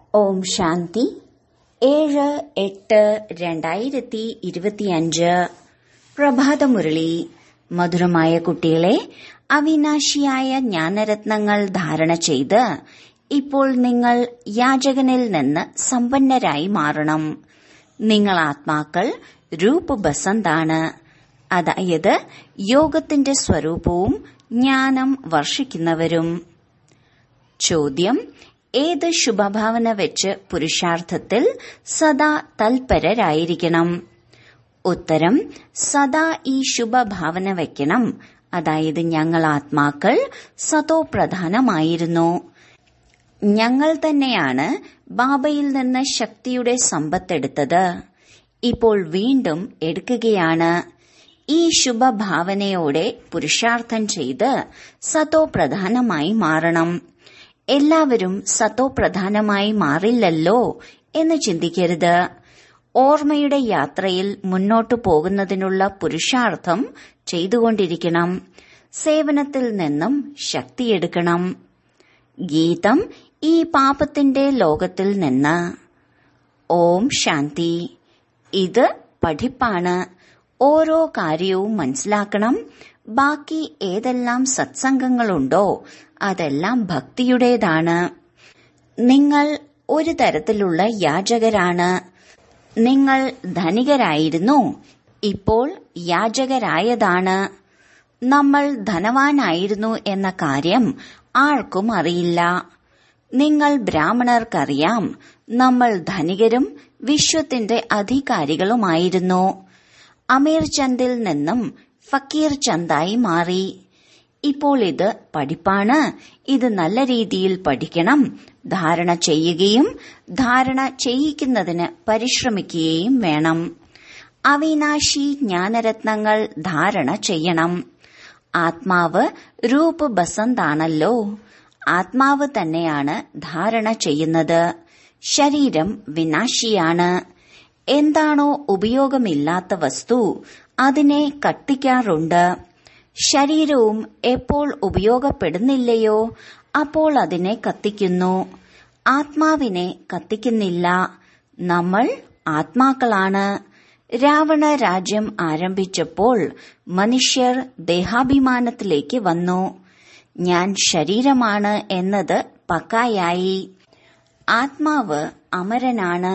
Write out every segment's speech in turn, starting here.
ഓം ശാന്തി ഏഴ് എട്ട് രണ്ടായിരത്തി ഇരുപത്തിയഞ്ച് പ്രഭാതമുരളി മധുരമായ കുട്ടികളെ അവിനാശിയായ ജ്ഞാനരത്നങ്ങൾ ധാരണ ചെയ്ത് ഇപ്പോൾ നിങ്ങൾ യാചകനിൽ നിന്ന് സമ്പന്നരായി മാറണം നിങ്ങൾ ആത്മാക്കൾ രൂപ് ബസന്താണ് അതായത് യോഗത്തിന്റെ സ്വരൂപവും ജ്ഞാനം വർഷിക്കുന്നവരും ചോദ്യം ഏത് ശുഭഭാവന വെച്ച് പുരുഷാർത്ഥത്തിൽ സദാ തൽപരരായിരിക്കണം ഉത്തരം സദാ ഈ ശുഭഭാവന വയ്ക്കണം അതായത് ഞങ്ങൾ ആത്മാക്കൾ സതോ പ്രധാനമായിരുന്നു ഞങ്ങൾ തന്നെയാണ് ബാബയിൽ നിന്ന് ശക്തിയുടെ സമ്പത്തെടുത്തത് ഇപ്പോൾ വീണ്ടും എടുക്കുകയാണ് ഈ ശുഭഭാവനയോടെ പുരുഷാർത്ഥം ചെയ്ത് സതോ പ്രധാനമായി മാറണം എല്ലാവരും സത്തോ പ്രധാനമായി മാറില്ലല്ലോ എന്ന് ചിന്തിക്കരുത് ഓർമ്മയുടെ യാത്രയിൽ മുന്നോട്ടു പോകുന്നതിനുള്ള പുരുഷാർത്ഥം ചെയ്തുകൊണ്ടിരിക്കണം സേവനത്തിൽ നിന്നും ശക്തിയെടുക്കണം ഗീതം ഈ പാപത്തിന്റെ ലോകത്തിൽ നിന്ന് ഓം ശാന്തി ഇത് പഠിപ്പാണ് ഓരോ കാര്യവും മനസ്സിലാക്കണം ബാക്കി ഏതെല്ലാം സത്സംഗങ്ങളുണ്ടോ അതെല്ലാം ഭക്തിയുടേതാണ് നിങ്ങൾ ഒരു തരത്തിലുള്ള യാചകരാണ് നിങ്ങൾ ധനികരായിരുന്നു ഇപ്പോൾ യാചകരായതാണ് നമ്മൾ ധനവാനായിരുന്നു എന്ന കാര്യം ആർക്കും അറിയില്ല നിങ്ങൾ ബ്രാഹ്മണർക്കറിയാം നമ്മൾ ധനികരും വിശ്വത്തിന്റെ അധികാരികളുമായിരുന്നു അമീർ ചന്ദിൽ നിന്നും ഫക്കീർ ചന്തായി മാറി ഇപ്പോൾ ഇത് പഠിപ്പാണ് ഇത് നല്ല രീതിയിൽ പഠിക്കണം ധാരണ ചെയ്യുകയും ധാരണ ചെയ്യിക്കുന്നതിന് പരിശ്രമിക്കുകയും വേണം അവിനാശി ജ്ഞാനരത്നങ്ങൾ ധാരണ ചെയ്യണം ആത്മാവ് രൂപ് ബസന്താണല്ലോ ആത്മാവ് തന്നെയാണ് ധാരണ ചെയ്യുന്നത് ശരീരം വിനാശിയാണ് എന്താണോ ഉപയോഗമില്ലാത്ത വസ്തു അതിനെ കത്തിക്കാറുണ്ട് ശരീരവും എപ്പോൾ ഉപയോഗപ്പെടുന്നില്ലയോ അപ്പോൾ അതിനെ കത്തിക്കുന്നു ആത്മാവിനെ കത്തിക്കുന്നില്ല നമ്മൾ ആത്മാക്കളാണ് രാവണ രാജ്യം ആരംഭിച്ചപ്പോൾ മനുഷ്യർ ദേഹാഭിമാനത്തിലേക്ക് വന്നു ഞാൻ ശരീരമാണ് എന്നത് പക്കായായി ആത്മാവ് അമരനാണ്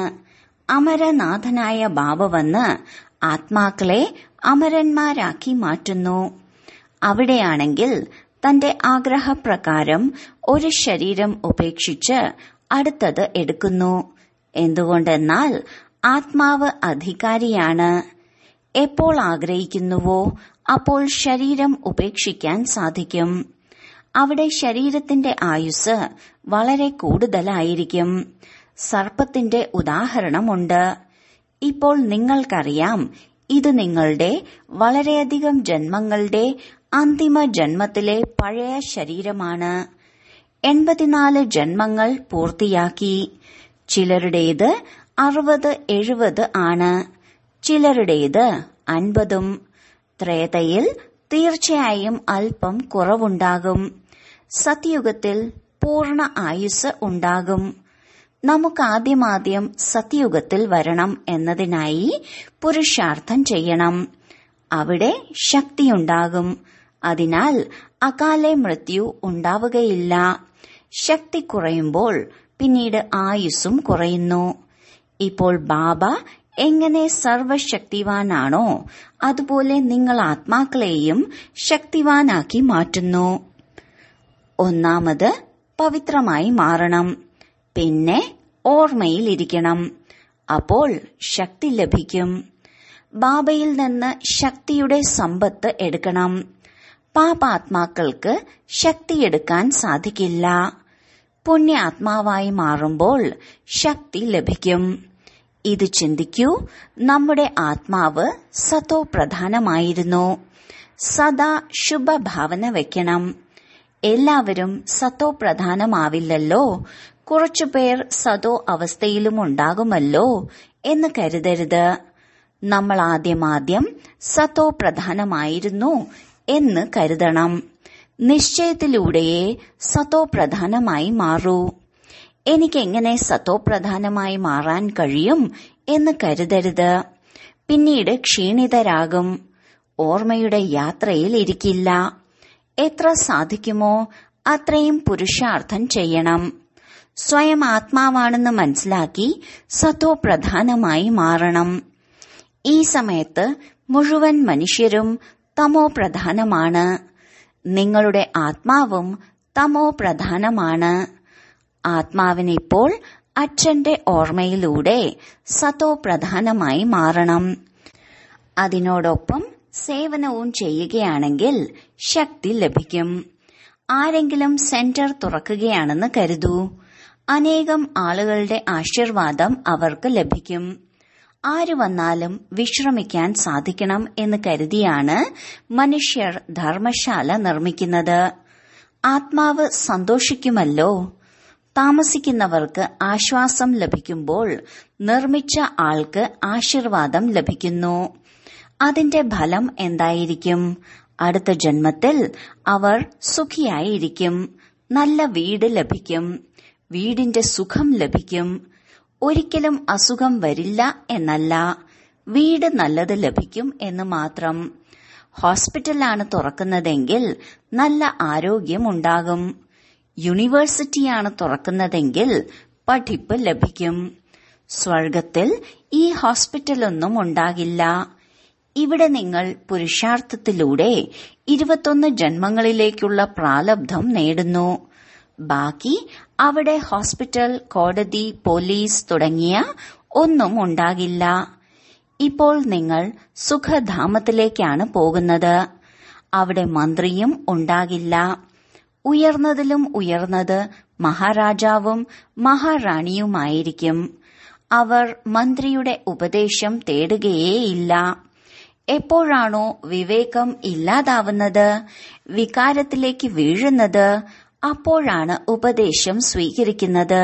അമരനാഥനായ ബാബ വന്ന് ആത്മാക്കളെ അമരന്മാരാക്കി മാറ്റുന്നു അവിടെയാണെങ്കിൽ തന്റെ ആഗ്രഹപ്രകാരം ഒരു ശരീരം ഉപേക്ഷിച്ച് അടുത്തത് എടുക്കുന്നു എന്തുകൊണ്ടെന്നാൽ ആത്മാവ് അധികാരിയാണ് എപ്പോൾ ആഗ്രഹിക്കുന്നുവോ അപ്പോൾ ശരീരം ഉപേക്ഷിക്കാൻ സാധിക്കും അവിടെ ശരീരത്തിന്റെ ആയുസ് വളരെ കൂടുതലായിരിക്കും സർപ്പത്തിന്റെ ഉദാഹരണമുണ്ട് ഇപ്പോൾ നിങ്ങൾക്കറിയാം ഇത് നിങ്ങളുടെ വളരെയധികം ജന്മങ്ങളുടെ അന്തിമ ജന്മത്തിലെ പഴയ ശരീരമാണ് എൺപത്തിനാല് ജന്മങ്ങൾ പൂർത്തിയാക്കി ചിലരുടേത് അറുപത് എഴുപത് ആണ് ചിലരുടേത് അൻപതും ത്രേതയിൽ തീർച്ചയായും അല്പം കുറവുണ്ടാകും സത്യുഗത്തിൽ പൂർണ്ണ ആയുസ് ഉണ്ടാകും നമുക്ക് ആദ്യമാദ്യം സത്യുഗത്തിൽ വരണം എന്നതിനായി പുരുഷാർത്ഥം ചെയ്യണം അവിടെ ശക്തിയുണ്ടാകും അതിനാൽ അകാലെ മൃത്യു ഉണ്ടാവുകയില്ല ശക്തി കുറയുമ്പോൾ പിന്നീട് ആയുസ്സും കുറയുന്നു ഇപ്പോൾ ബാബ എങ്ങനെ സർവശക്തിവാനാണോ അതുപോലെ നിങ്ങൾ ആത്മാക്കളെയും ശക്തിവാനാക്കി മാറ്റുന്നു ഒന്നാമത് പവിത്രമായി മാറണം പിന്നെ ഓർമ്മയിലിരിക്കണം അപ്പോൾ ശക്തി ലഭിക്കും ബാബയിൽ നിന്ന് ശക്തിയുടെ സമ്പത്ത് എടുക്കണം പാപാത്മാക്കൾക്ക് ശക്തിയെടുക്കാൻ സാധിക്കില്ല പുണ്യാത്മാവായി മാറുമ്പോൾ ശക്തി ലഭിക്കും ഇത് ചിന്തിക്കൂ നമ്മുടെ ആത്മാവ് സതോ പ്രധാനമായിരുന്നു സദാ ശുഭഭാവന വെക്കണം എല്ലാവരും സത്തോ പ്രധാനമാവില്ലല്ലോ കുറച്ചുപേർ സതോ അവസ്ഥയിലും ഉണ്ടാകുമല്ലോ എന്ന് കരുതരുത് നമ്മൾ ആദ്യമാദ്യം സത്തോ പ്രധാനമായിരുന്നു എന്ന് കരുതണം നിശ്ചയത്തിലൂടെയേ സതോ പ്രധാനമായി മാറൂ എനിക്കെങ്ങനെ സത്തോപ്രധാനമായി മാറാൻ കഴിയും എന്ന് കരുതരുത് പിന്നീട് ക്ഷീണിതരാകും ഓർമ്മയുടെ യാത്രയിൽ ഇരിക്കില്ല എത്ര സാധിക്കുമോ അത്രയും പുരുഷാർത്ഥം ചെയ്യണം സ്വയം ആത്മാവാണെന്ന് മനസ്സിലാക്കി സത്തോപ്രധാനമായി മാറണം ഈ സമയത്ത് മുഴുവൻ മനുഷ്യരും തമോ പ്രധാനമാണ് നിങ്ങളുടെ ആത്മാവും തമോ പ്രധാനമാണ് ആത്മാവിന് ഇപ്പോൾ അച്ഛന്റെ ഓർമ്മയിലൂടെ സത്തോ പ്രധാനമായി മാറണം അതിനോടൊപ്പം സേവനവും ചെയ്യുകയാണെങ്കിൽ ശക്തി ലഭിക്കും ആരെങ്കിലും സെന്റർ തുറക്കുകയാണെന്ന് കരുതൂ അനേകം ആളുകളുടെ ആശീർവാദം അവർക്ക് ലഭിക്കും ആര് വന്നാലും വിശ്രമിക്കാൻ സാധിക്കണം എന്ന് കരുതിയാണ് മനുഷ്യർ ധർമ്മശാല നിർമ്മിക്കുന്നത് ആത്മാവ് സന്തോഷിക്കുമല്ലോ താമസിക്കുന്നവർക്ക് ആശ്വാസം ലഭിക്കുമ്പോൾ നിർമ്മിച്ച ആൾക്ക് ആശീർവാദം ലഭിക്കുന്നു അതിന്റെ ഫലം എന്തായിരിക്കും അടുത്ത ജന്മത്തിൽ അവർ സുഖിയായിരിക്കും നല്ല വീട് ലഭിക്കും വീടിന്റെ സുഖം ലഭിക്കും ഒരിക്കലും അസുഖം വരില്ല എന്നല്ല വീട് നല്ലത് ലഭിക്കും എന്ന് മാത്രം ഹോസ്പിറ്റലാണ് തുറക്കുന്നതെങ്കിൽ നല്ല ആരോഗ്യമുണ്ടാകും യൂണിവേഴ്സിറ്റിയാണ് തുറക്കുന്നതെങ്കിൽ പഠിപ്പ് ലഭിക്കും സ്വർഗത്തിൽ ഈ ഹോസ്പിറ്റലൊന്നും ഉണ്ടാകില്ല ഇവിടെ നിങ്ങൾ പുരുഷാർത്ഥത്തിലൂടെ ഇരുപത്തൊന്ന് ജന്മങ്ങളിലേക്കുള്ള പ്രാലബ്ധം നേടുന്നു ബാക്കി അവിടെ ഹോസ്പിറ്റൽ കോടതി പോലീസ് തുടങ്ങിയ ഒന്നും ഉണ്ടാകില്ല ഇപ്പോൾ നിങ്ങൾ സുഖധാമത്തിലേക്കാണ് പോകുന്നത് അവിടെ മന്ത്രിയും ഉണ്ടാകില്ല ഉയർന്നതിലും ഉയർന്നത് മഹാരാജാവും മഹാറാണിയുമായിരിക്കും അവർ മന്ത്രിയുടെ ഉപദേശം തേടുകയേയില്ല എപ്പോഴാണോ വിവേകം ഇല്ലാതാവുന്നത് വികാരത്തിലേക്ക് വീഴുന്നത് അപ്പോഴാണ് ഉപദേശം സ്വീകരിക്കുന്നത്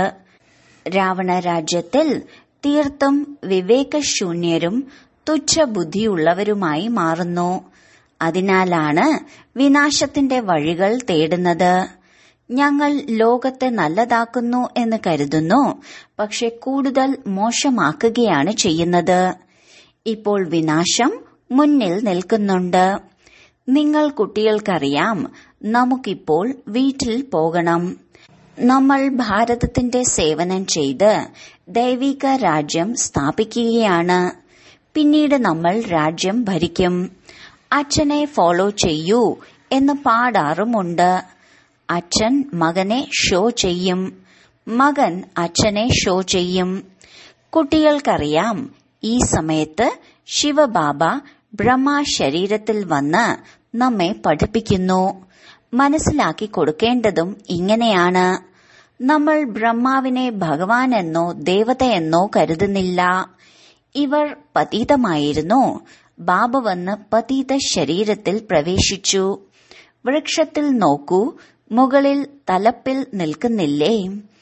രാവണ രാജ്യത്തിൽ തീർത്തും വിവേകശൂന്യരും തുച്ഛബുദ്ധിയുള്ളവരുമായി മാറുന്നു അതിനാലാണ് വിനാശത്തിന്റെ വഴികൾ തേടുന്നത് ഞങ്ങൾ ലോകത്തെ നല്ലതാക്കുന്നു എന്ന് കരുതുന്നു പക്ഷെ കൂടുതൽ മോശമാക്കുകയാണ് ചെയ്യുന്നത് ഇപ്പോൾ വിനാശം മുന്നിൽ നിൽക്കുന്നുണ്ട് നിങ്ങൾ കുട്ടികൾക്കറിയാം നമുക്കിപ്പോൾ വീട്ടിൽ പോകണം നമ്മൾ ഭാരതത്തിന്റെ സേവനം ചെയ്ത് ദൈവിക രാജ്യം സ്ഥാപിക്കുകയാണ് പിന്നീട് നമ്മൾ രാജ്യം ഭരിക്കും അച്ഛനെ ഫോളോ ചെയ്യൂ എന്ന് പാടാറുമുണ്ട് അച്ഛൻ മകനെ ഷോ ചെയ്യും മകൻ അച്ഛനെ ഷോ ചെയ്യും കുട്ടികൾക്കറിയാം ഈ സമയത്ത് ശിവബാബ ബ്രഹ്മ ശരീരത്തിൽ വന്ന് നമ്മെ പഠിപ്പിക്കുന്നു മനസ്സിലാക്കി കൊടുക്കേണ്ടതും ഇങ്ങനെയാണ് നമ്മൾ ബ്രഹ്മാവിനെ ഭഗവാൻ എന്നോ ദേവതയെന്നോ കരുതുന്നില്ല ഇവർ പതീതമായിരുന്നു ബാബ വന്ന് പതീത ശരീരത്തിൽ പ്രവേശിച്ചു വൃക്ഷത്തിൽ നോക്കൂ മുകളിൽ തലപ്പിൽ നിൽക്കുന്നില്ലേ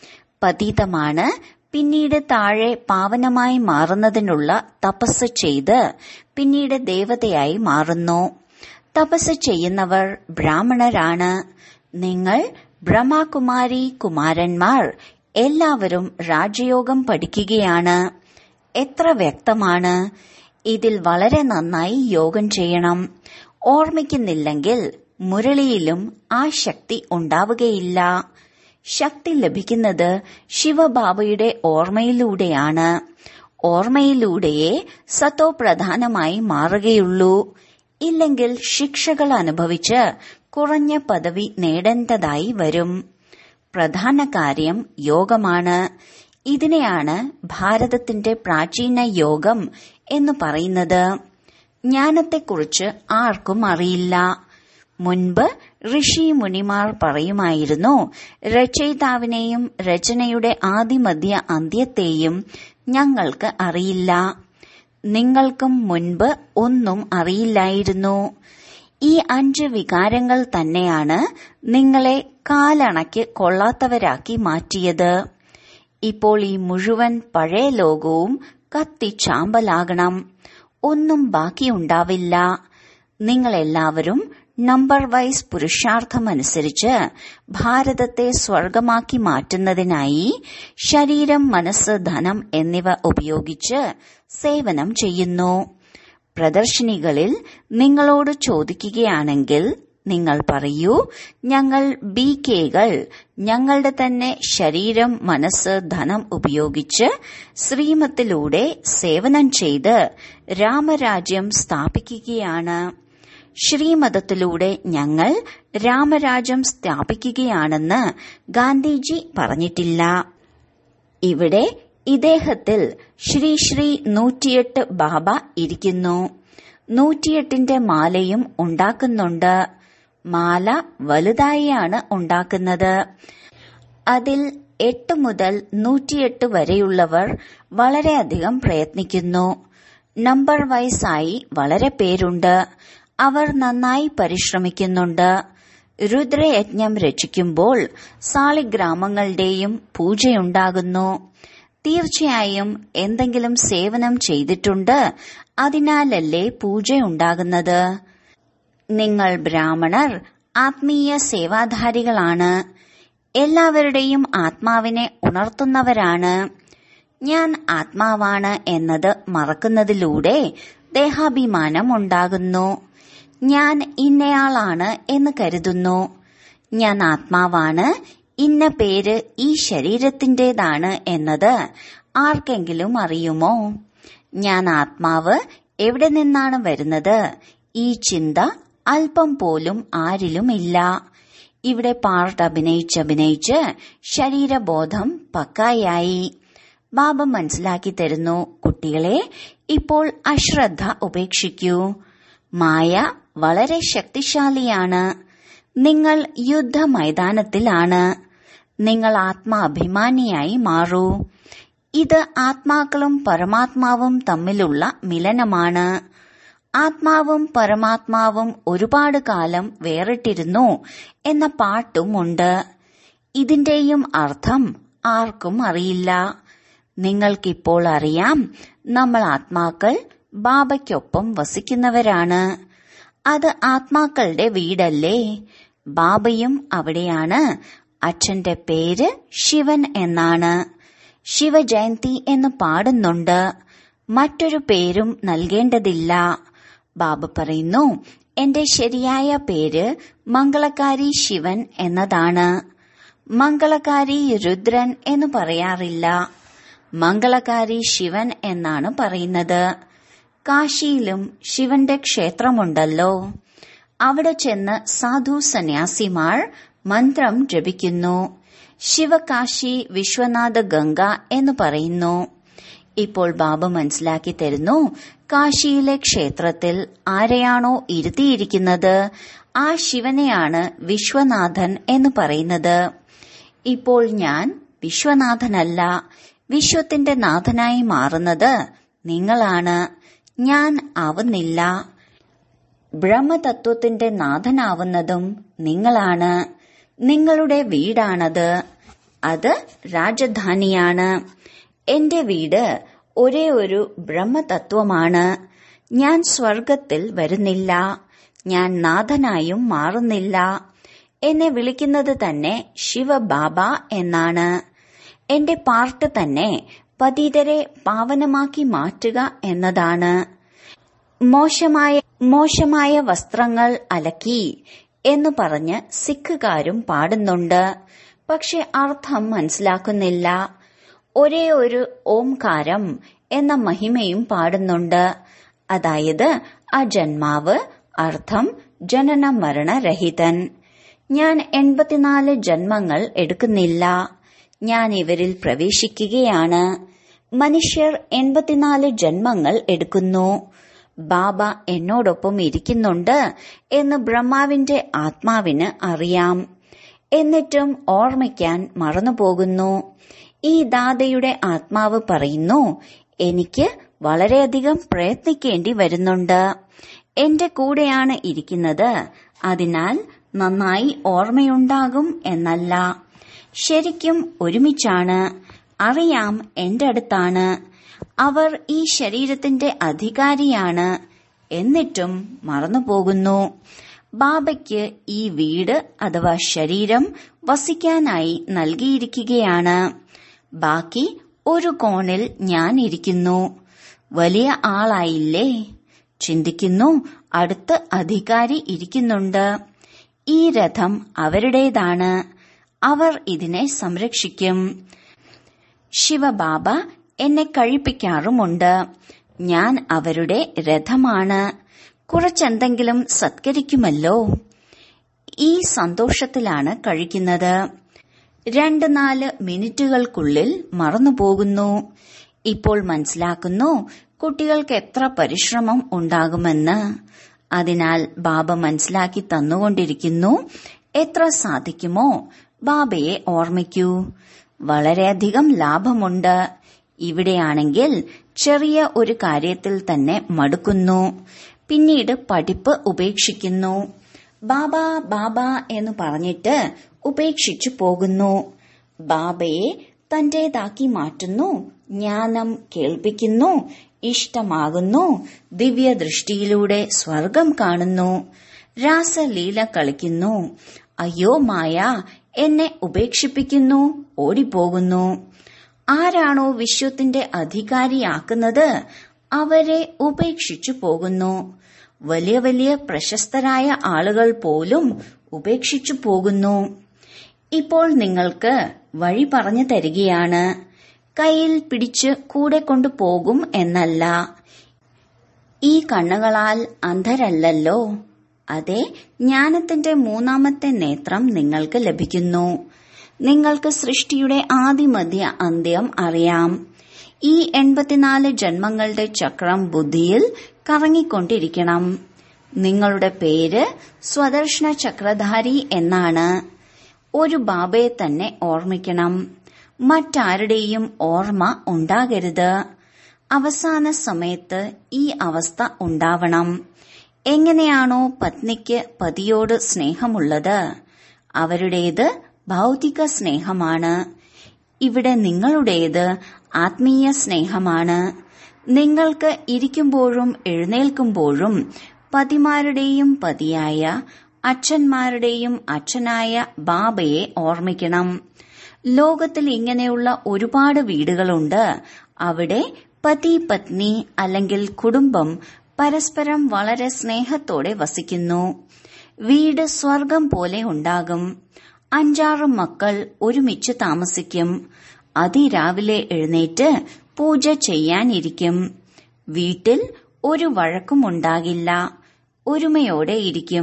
പതീതമാണ് പിന്നീട് താഴെ പാവനമായി മാറുന്നതിനുള്ള തപസ് ചെയ്ത് പിന്നീട് ദേവതയായി മാറുന്നു തപസ് ചെയ്യുന്നവർ ബ്രാഹ്മണരാണ് നിങ്ങൾ ബ്രഹ്മകുമാരി കുമാരന്മാർ എല്ലാവരും രാജയോഗം പഠിക്കുകയാണ് എത്ര വ്യക്തമാണ് ഇതിൽ വളരെ നന്നായി യോഗം ചെയ്യണം ഓർമ്മിക്കുന്നില്ലെങ്കിൽ മുരളിയിലും ആ ശക്തി ഉണ്ടാവുകയില്ല ശക്തി ലഭിക്കുന്നത് ശിവബാബയുടെ ഓർമ്മയിലൂടെയാണ് ഓർമ്മയിലൂടെയേ സത്തോ പ്രധാനമായി മാറുകയുള്ളൂ ഇല്ലെങ്കിൽ ശിക്ഷകൾ അനുഭവിച്ച് കുറഞ്ഞ പദവി നേടേണ്ടതായി വരും പ്രധാന കാര്യം യോഗമാണ് ഇതിനെയാണ് ഭാരതത്തിന്റെ പ്രാചീന യോഗം എന്ന് പറയുന്നത് ജ്ഞാനത്തെക്കുറിച്ച് ആർക്കും അറിയില്ല മുൻപ് ഋഷി മുനിമാർ പറയുമായിരുന്നു രചയിതാവിനെയും രചനയുടെ ആദിമധ്യ അന്ത്യത്തെയും ഞങ്ങൾക്ക് അറിയില്ല നിങ്ങൾക്കും മുൻപ് ഒന്നും അറിയില്ലായിരുന്നു ഈ അഞ്ച് വികാരങ്ങൾ തന്നെയാണ് നിങ്ങളെ കാലണയ്ക്ക് കൊള്ളാത്തവരാക്കി മാറ്റിയത് ഇപ്പോൾ ഈ മുഴുവൻ പഴയ ലോകവും കത്തിച്ചാമ്പലാകണം ഒന്നും ബാക്കിയുണ്ടാവില്ല നിങ്ങളെല്ലാവരും നമ്പർ വൈസ് പുരുഷാർത്ഥമനുസരിച്ച് ഭാരതത്തെ സ്വർഗമാക്കി മാറ്റുന്നതിനായി ശരീരം മനസ്സ് ധനം എന്നിവ ഉപയോഗിച്ച് സേവനം ചെയ്യുന്നു പ്രദർശിനികളിൽ നിങ്ങളോട് ചോദിക്കുകയാണെങ്കിൽ നിങ്ങൾ പറയൂ ഞങ്ങൾ ബി കെകൾ ഞങ്ങളുടെ തന്നെ ശരീരം മനസ്സ് ധനം ഉപയോഗിച്ച് ശ്രീമത്തിലൂടെ സേവനം ചെയ്ത് രാമരാജ്യം സ്ഥാപിക്കുകയാണ് ശ്രീമതത്തിലൂടെ ഞങ്ങൾ രാമരാജ്യം സ്ഥാപിക്കുകയാണെന്ന് ഗാന്ധിജി പറഞ്ഞിട്ടില്ല ഇവിടെ ഇദ്ദേഹത്തിൽ ശ്രീ ശ്രീ നൂറ്റിയെട്ട് ബാബ ഇരിക്കുന്നു നൂറ്റിയെട്ടിന്റെ മാലയും ഉണ്ടാക്കുന്നുണ്ട് മാല വലുതായാണ് ഉണ്ടാക്കുന്നത് അതിൽ എട്ട് മുതൽ നൂറ്റിയെട്ട് വരെയുള്ളവർ വളരെയധികം പ്രയത്നിക്കുന്നു നമ്പർ വൈസായി വളരെ പേരുണ്ട് അവർ നന്നായി പരിശ്രമിക്കുന്നുണ്ട് രുദ്രയജ്ഞം രചിക്കുമ്പോൾ സാളിഗ്രാമങ്ങളുടെയും പൂജയുണ്ടാകുന്നു തീർച്ചയായും എന്തെങ്കിലും സേവനം ചെയ്തിട്ടുണ്ട് അതിനാലല്ലേ പൂജയുണ്ടാകുന്നത് നിങ്ങൾ ബ്രാഹ്മണർ ആത്മീയ സേവാധാരികളാണ് എല്ലാവരുടെയും ആത്മാവിനെ ഉണർത്തുന്നവരാണ് ഞാൻ ആത്മാവാണ് എന്നത് മറക്കുന്നതിലൂടെ ദേഹാഭിമാനം ഉണ്ടാകുന്നു ഞാൻ ഇന്നയാളാണ് എന്ന് കരുതുന്നു ഞാൻ ആത്മാവാണ് ഇന്ന പേര് ഈ ശരീരത്തിന്റേതാണ് എന്നത് ആർക്കെങ്കിലും അറിയുമോ ഞാൻ ആത്മാവ് എവിടെ നിന്നാണ് വരുന്നത് ഈ ചിന്ത അല്പം പോലും ആരിലുമില്ല ഇവിടെ പാർട്ട് അഭിനയിച്ചഭിനയിച്ച് ശരീരബോധം പക്കായായി ബാബ മനസ്സിലാക്കി തരുന്നു കുട്ടികളെ ഇപ്പോൾ അശ്രദ്ധ ഉപേക്ഷിക്കൂ മായ വളരെ ശക്തിശാലിയാണ് നിങ്ങൾ യുദ്ധമൈതാനത്തിലാണ് നിങ്ങൾ ആത്മാഭിമാനിയായി മാറൂ ഇത് ആത്മാക്കളും പരമാത്മാവും തമ്മിലുള്ള മിലനമാണ് ആത്മാവും പരമാത്മാവും ഒരുപാട് കാലം വേറിട്ടിരുന്നു എന്ന പാട്ടുമുണ്ട് ഇതിന്റെയും അർത്ഥം ആർക്കും അറിയില്ല നിങ്ങൾക്കിപ്പോൾ അറിയാം നമ്മൾ ആത്മാക്കൾ ബാബയ്ക്കൊപ്പം വസിക്കുന്നവരാണ് അത് ആത്മാക്കളുടെ വീടല്ലേ ബാബയും അവിടെയാണ് അച്ഛന്റെ പേര് ശിവൻ എന്നാണ് ശിവജയന്തി എന്ന് പാടുന്നുണ്ട് മറ്റൊരു പേരും നൽകേണ്ടതില്ല ബാബ പറയുന്നു എന്റെ ശരിയായ പേര് മംഗളകാരി ശിവൻ എന്നതാണ് മംഗളകാരി രുദ്രൻ എന്ന് പറയാറില്ല മംഗളകാരി ശിവൻ എന്നാണ് പറയുന്നത് കാശിയിലും ശിവന്റെ ക്ഷേത്രമുണ്ടല്ലോ അവിടെ ചെന്ന് സാധു സന്യാസിമാർ മന്ത്രം ജപിക്കുന്നു ശിവകാശി വിശ്വനാഥ ഗംഗ എന്ന് പറയുന്നു ഇപ്പോൾ ബാബ മനസ്സിലാക്കി തരുന്നു കാശിയിലെ ക്ഷേത്രത്തിൽ ആരെയാണോ ഇരുത്തിയിരിക്കുന്നത് ആ ശിവനെയാണ് വിശ്വനാഥൻ എന്ന് പറയുന്നത് ഇപ്പോൾ ഞാൻ വിശ്വനാഥനല്ല വിശ്വത്തിന്റെ നാഥനായി മാറുന്നത് നിങ്ങളാണ് ഞാൻ ആവുന്നില്ല ബ്രഹ്മതത്വത്തിന്റെ നാഥനാവുന്നതും നിങ്ങളാണ് നിങ്ങളുടെ വീടാണത് അത് രാജധാനിയാണ് എന്റെ വീട് ഒരേ ഒരു ബ്രഹ്മതത്വമാണ് ഞാൻ സ്വർഗത്തിൽ വരുന്നില്ല ഞാൻ നാഥനായും മാറുന്നില്ല എന്നെ വിളിക്കുന്നത് തന്നെ ശിവബാബ എന്നാണ് എന്റെ പാർട്ട് തന്നെ പതിതരെ പാവനമാക്കി മാറ്റുക എന്നതാണ് മോശമായ മോശമായ വസ്ത്രങ്ങൾ അലക്കി എന്ന് പറഞ്ഞ് സിഖുകാരും പാടുന്നുണ്ട് പക്ഷെ അർത്ഥം മനസ്സിലാക്കുന്നില്ല ഒരേ ഒരു ഓംകാരം എന്ന മഹിമയും പാടുന്നുണ്ട് അതായത് അജന്മാവ് അർത്ഥം ജനന മരണരഹിതൻ ഞാൻ എൺപത്തിനാല് ജന്മങ്ങൾ എടുക്കുന്നില്ല ഞാൻ ഇവരിൽ പ്രവേശിക്കുകയാണ് മനുഷ്യർ എൺപത്തിനാല് ജന്മങ്ങൾ എടുക്കുന്നു ബാബ എന്നോടൊപ്പം ഇരിക്കുന്നുണ്ട് എന്ന് ബ്രഹ്മാവിന്റെ ആത്മാവിന് അറിയാം എന്നിട്ടും ഓർമ്മിക്കാൻ മറന്നുപോകുന്നു ഈ ദാതയുടെ ആത്മാവ് പറയുന്നു എനിക്ക് വളരെയധികം പ്രയത്നിക്കേണ്ടി വരുന്നുണ്ട് എന്റെ കൂടെയാണ് ഇരിക്കുന്നത് അതിനാൽ നന്നായി ഓർമ്മയുണ്ടാകും എന്നല്ല ശരിക്കും ഒരുമിച്ചാണ് അറിയാം എന്റെ അടുത്താണ് അവർ ഈ ശരീരത്തിന്റെ അധികാരിയാണ് എന്നിട്ടും മറന്നുപോകുന്നു ബാബയ്ക്ക് ഈ വീട് അഥവാ ശരീരം വസിക്കാനായി നൽകിയിരിക്കുകയാണ് ബാക്കി ഒരു കോണിൽ ഞാൻ ഇരിക്കുന്നു വലിയ ആളായില്ലേ ചിന്തിക്കുന്നു അടുത്ത് അധികാരി ഇരിക്കുന്നുണ്ട് ഈ രഥം അവരുടേതാണ് അവർ ഇതിനെ സംരക്ഷിക്കും ശിവബാബ എന്നെ കഴിപ്പിക്കാറുമുണ്ട് ഞാൻ അവരുടെ രഥമാണ് കുറച്ചെന്തെങ്കിലും സത്കരിക്കുമല്ലോ ഈ സന്തോഷത്തിലാണ് കഴിക്കുന്നത് രണ്ട് നാല് മിനിറ്റുകൾക്കുള്ളിൽ മറന്നുപോകുന്നു ഇപ്പോൾ മനസ്സിലാക്കുന്നു കുട്ടികൾക്ക് എത്ര പരിശ്രമം ഉണ്ടാകുമെന്ന് അതിനാൽ ബാബ മനസ്സിലാക്കി തന്നുകൊണ്ടിരിക്കുന്നു എത്ര സാധിക്കുമോ ബാബയെ ഓർമ്മിക്കൂ വളരെയധികം ലാഭമുണ്ട് ഇവിടെയാണെങ്കിൽ ചെറിയ ഒരു കാര്യത്തിൽ തന്നെ മടുക്കുന്നു പിന്നീട് പഠിപ്പ് ഉപേക്ഷിക്കുന്നു ബാബ ബാബ എന്ന് പറഞ്ഞിട്ട് ഉപേക്ഷിച്ചു പോകുന്നു ബാബയെ തന്റേതാക്കി മാറ്റുന്നു ജ്ഞാനം കേൾപ്പിക്കുന്നു ഇഷ്ടമാകുന്നു ദിവ്യദൃഷ്ടിയിലൂടെ സ്വർഗം കാണുന്നു രാസലീല കളിക്കുന്നു അയ്യോ മായ എന്നെ ഉപേക്ഷിപ്പിക്കുന്നു ഓടിപ്പോകുന്നു ആരാണോ വിശ്വത്തിന്റെ അധികാരിയാക്കുന്നത് അവരെ ഉപേക്ഷിച്ചു പോകുന്നു വലിയ വലിയ പ്രശസ്തരായ ആളുകൾ പോലും ഉപേക്ഷിച്ചു പോകുന്നു ഇപ്പോൾ നിങ്ങൾക്ക് വഴി പറഞ്ഞു തരികയാണ് കയ്യിൽ പിടിച്ച് കൂടെ കൊണ്ടുപോകും എന്നല്ല ഈ കണ്ണുകളാൽ അന്ധരല്ലല്ലോ അതെ ജ്ഞാനത്തിന്റെ മൂന്നാമത്തെ നേത്രം നിങ്ങൾക്ക് ലഭിക്കുന്നു നിങ്ങൾക്ക് സൃഷ്ടിയുടെ ആദിമധ്യ അന്ത്യം അറിയാം ഈ എൺപത്തിനാല് ജന്മങ്ങളുടെ ചക്രം ബുദ്ധിയിൽ കറങ്ങിക്കൊണ്ടിരിക്കണം നിങ്ങളുടെ പേര് സ്വദർശന ചക്രധാരി എന്നാണ് ഒരു ബാബയെ തന്നെ ഓർമ്മിക്കണം മറ്റാരുടെയും ഓർമ്മ ഉണ്ടാകരുത് അവസാന സമയത്ത് ഈ അവസ്ഥ ഉണ്ടാവണം എങ്ങനെയാണോ പത്നിക്ക് പതിയോട് സ്നേഹമുള്ളത് അവരുടേത് ഭൗതിക സ്നേഹമാണ് ഇവിടെ നിങ്ങളുടേത് ആത്മീയ സ്നേഹമാണ് നിങ്ങൾക്ക് ഇരിക്കുമ്പോഴും എഴുന്നേൽക്കുമ്പോഴും പതിമാരുടെയും പതിയായ അച്ഛന്മാരുടെയും അച്ഛനായ ബാബയെ ഓർമ്മിക്കണം ലോകത്തിൽ ഇങ്ങനെയുള്ള ഒരുപാട് വീടുകളുണ്ട് അവിടെ പതി പത്നി അല്ലെങ്കിൽ കുടുംബം പരസ്പരം വളരെ സ്നേഹത്തോടെ വസിക്കുന്നു വീട് സ്വർഗം പോലെ ഉണ്ടാകും അഞ്ചാറ് മക്കൾ ഒരുമിച്ച് താമസിക്കും അതിരാവിലെ എഴുന്നേറ്റ് പൂജ ചെയ്യാനിരിക്കും വീട്ടിൽ ഒരു വഴക്കും ഉണ്ടാകില്ല ഒരുമയോടെ ഇരിക്കും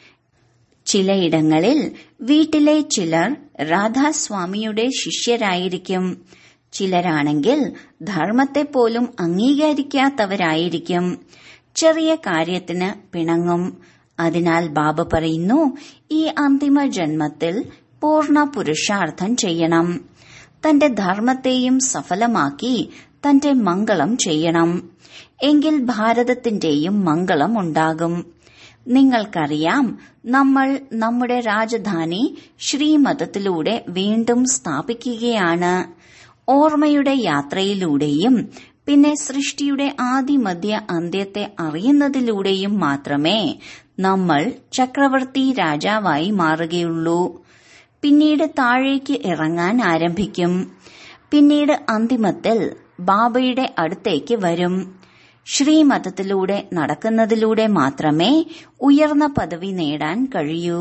ചിലയിടങ്ങളിൽ വീട്ടിലെ ചിലർ രാധാസ്വാമിയുടെ ശിഷ്യരായിരിക്കും ചിലരാണെങ്കിൽ ധർമ്മത്തെ പോലും അംഗീകരിക്കാത്തവരായിരിക്കും ചെറിയ കാര്യത്തിന് പിണങ്ങും അതിനാൽ ബാബ പറയുന്നു ഈ അന്തിമ ജന്മത്തിൽ പൂർണ്ണ പുരുഷാർത്ഥം ചെയ്യണം തന്റെ ധർമ്മത്തെയും സഫലമാക്കി തന്റെ മംഗളം ചെയ്യണം എങ്കിൽ ഭാരതത്തിന്റെയും മംഗളം ഉണ്ടാകും നിങ്ങൾക്കറിയാം നമ്മൾ നമ്മുടെ രാജധാനി ശ്രീമതത്തിലൂടെ വീണ്ടും സ്ഥാപിക്കുകയാണ് ഓർമ്മയുടെ യാത്രയിലൂടെയും പിന്നെ സൃഷ്ടിയുടെ ആദിമധ്യ അന്ത്യത്തെ അറിയുന്നതിലൂടെയും മാത്രമേ നമ്മൾ ചക്രവർത്തി രാജാവായി മാറുകയുള്ളൂ പിന്നീട് താഴേക്ക് ഇറങ്ങാൻ ആരംഭിക്കും പിന്നീട് അന്തിമത്തിൽ ബാബയുടെ അടുത്തേക്ക് വരും ശ്രീമതത്തിലൂടെ നടക്കുന്നതിലൂടെ മാത്രമേ ഉയർന്ന പദവി നേടാൻ കഴിയൂ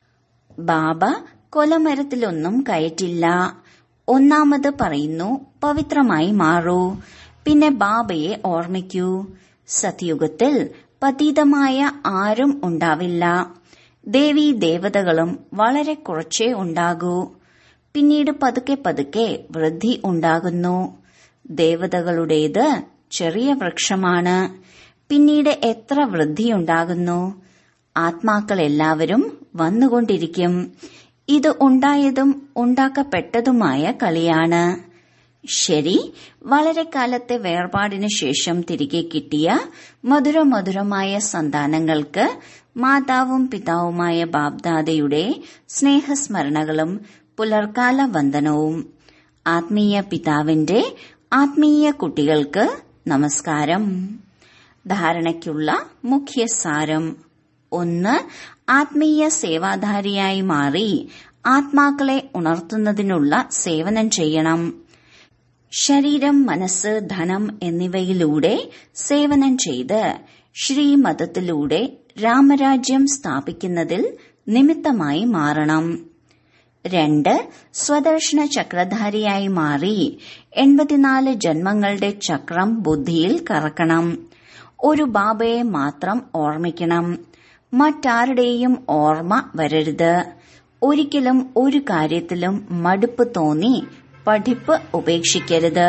ബാബ കൊലമരത്തിലൊന്നും കയറ്റില്ല ഒന്നാമത് പറയുന്നു പവിത്രമായി മാറൂ പിന്നെ ബാബയെ ഓർമ്മിക്കൂ സത്യുഗത്തിൽ പതീതമായ ആരും ഉണ്ടാവില്ല ദേവീ ദേവതകളും വളരെ കുറച്ചേ ഉണ്ടാകൂ പിന്നീട് പതുക്കെ പതുക്കെ വൃദ്ധി ഉണ്ടാകുന്നു ദേവതകളുടേത് ചെറിയ വൃക്ഷമാണ് പിന്നീട് എത്ര വൃദ്ധിയുണ്ടാകുന്നു ആത്മാക്കൾ എല്ലാവരും വന്നുകൊണ്ടിരിക്കും ഇത് ഉണ്ടായതും ഉണ്ടാക്കപ്പെട്ടതുമായ കളിയാണ് ശരി വളരെ കാലത്തെ വേർപാടിനു ശേഷം തിരികെ കിട്ടിയ മധുരമധുരമായ സന്താനങ്ങൾക്ക് മാതാവും പിതാവുമായ ബാബ്ദാദയുടെ സ്നേഹസ്മരണകളും പുലർക്കാല വന്ദനവും ആത്മീയ പിതാവിന്റെ ആത്മീയ കുട്ടികൾക്ക് നമസ്കാരം ധാരണയ്ക്കുള്ള മുഖ്യ സാരം ഒന്ന് ആത്മീയ സേവാധാരിയായി മാറി ആത്മാക്കളെ ഉണർത്തുന്നതിനുള്ള സേവനം ചെയ്യണം ശരീരം മനസ്സ് ധനം എന്നിവയിലൂടെ സേവനം ചെയ്ത് ശ്രീമതത്തിലൂടെ രാമരാജ്യം സ്ഥാപിക്കുന്നതിൽ നിമിത്തമായി മാറണം രണ്ട് സ്വദർശന ചക്രധാരിയായി മാറി എൺപത്തിനാല് ജന്മങ്ങളുടെ ചക്രം ബുദ്ധിയിൽ കറക്കണം ഒരു ബാബയെ മാത്രം ഓർമ്മിക്കണം മറ്റാരുടെയും ഓർമ്മ വരരുത് ഒരിക്കലും ഒരു കാര്യത്തിലും മടുപ്പ് തോന്നി പഠിപ്പ് ഉപേക്ഷിക്കരുത്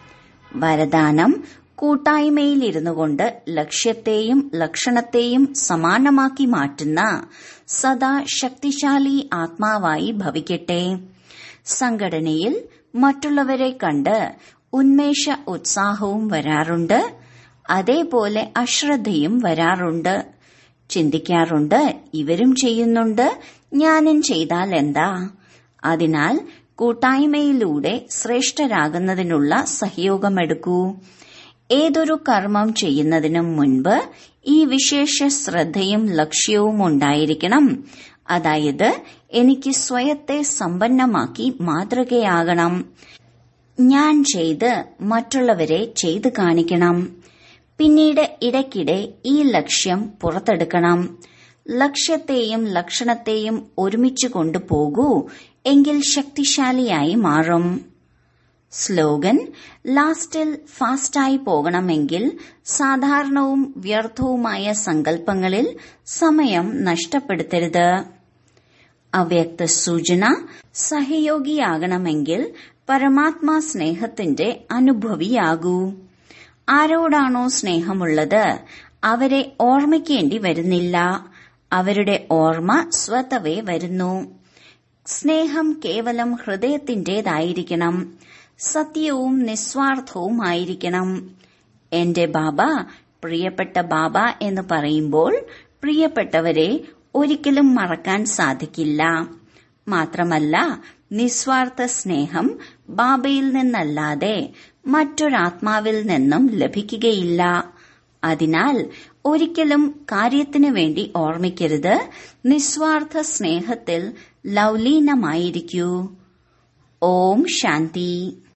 വരദാനം കൂട്ടായ്മയിലിരുന്നു കൊണ്ട് ലക്ഷ്യത്തെയും ലക്ഷണത്തെയും സമാനമാക്കി മാറ്റുന്ന സദാ ശക്തിശാലി ആത്മാവായി ഭവിക്കട്ടെ സംഘടനയിൽ മറ്റുള്ളവരെ കണ്ട് ഉന്മേഷ ഉത്സാഹവും വരാറുണ്ട് അതേപോലെ അശ്രദ്ധയും വരാറുണ്ട് ചിന്തിക്കാറുണ്ട് ഇവരും ചെയ്യുന്നുണ്ട് ഞാനും ചെയ്താൽ എന്താ അതിനാൽ കൂട്ടായ്മയിലൂടെ ശ്രേഷ്ഠരാകുന്നതിനുള്ള സഹയോഗമെടുക്കൂ ഏതൊരു കർമ്മം ചെയ്യുന്നതിനും മുൻപ് ഈ വിശേഷ ശ്രദ്ധയും ലക്ഷ്യവും ഉണ്ടായിരിക്കണം അതായത് എനിക്ക് സ്വയത്തെ സമ്പന്നമാക്കി മാതൃകയാകണം ഞാൻ ചെയ്ത് മറ്റുള്ളവരെ ചെയ്തു കാണിക്കണം പിന്നീട് ഇടയ്ക്കിടെ ഈ ലക്ഷ്യം പുറത്തെടുക്കണം ലക്ഷ്യത്തെയും ലക്ഷണത്തെയും ഒരുമിച്ച് കൊണ്ടുപോകൂ എങ്കിൽ ശക്തിശാലിയായി മാറും സ്ലോഗൻ ലാസ്റ്റിൽ ഫാസ്റ്റായി പോകണമെങ്കിൽ സാധാരണവും വ്യർത്ഥവുമായ സങ്കല്പങ്ങളിൽ സമയം നഷ്ടപ്പെടുത്തരുത് അവ്യക്ത സൂചന സഹയോഗിയാകണമെങ്കിൽ പരമാത്മാ സ്നേഹത്തിന്റെ അനുഭവിയാകൂ ആരോടാണോ സ്നേഹമുള്ളത് അവരെ ഓർമ്മിക്കേണ്ടി വരുന്നില്ല അവരുടെ ഓർമ്മ സ്വതവേ വരുന്നു സ്നേഹം കേവലം ഹൃദയത്തിന്റേതായിരിക്കണം സത്യവും നിസ്വാർത്ഥവുമായിരിക്കണം എന്റെ ബാബ പ്രിയപ്പെട്ട ബാബ എന്ന് പറയുമ്പോൾ പ്രിയപ്പെട്ടവരെ ഒരിക്കലും മറക്കാൻ സാധിക്കില്ല മാത്രമല്ല നിസ്വാർത്ഥ സ്നേഹം ബാബയിൽ നിന്നല്ലാതെ മറ്റൊരാത്മാവിൽ നിന്നും ലഭിക്കുകയില്ല അതിനാൽ ഒരിക്കലും കാര്യത്തിനു വേണ്ടി ഓർമ്മിക്കരുത് നിസ്വാർത്ഥ സ്നേഹത്തിൽ ലൗലീനമായിരിക്കൂ ഓം ശാന്തി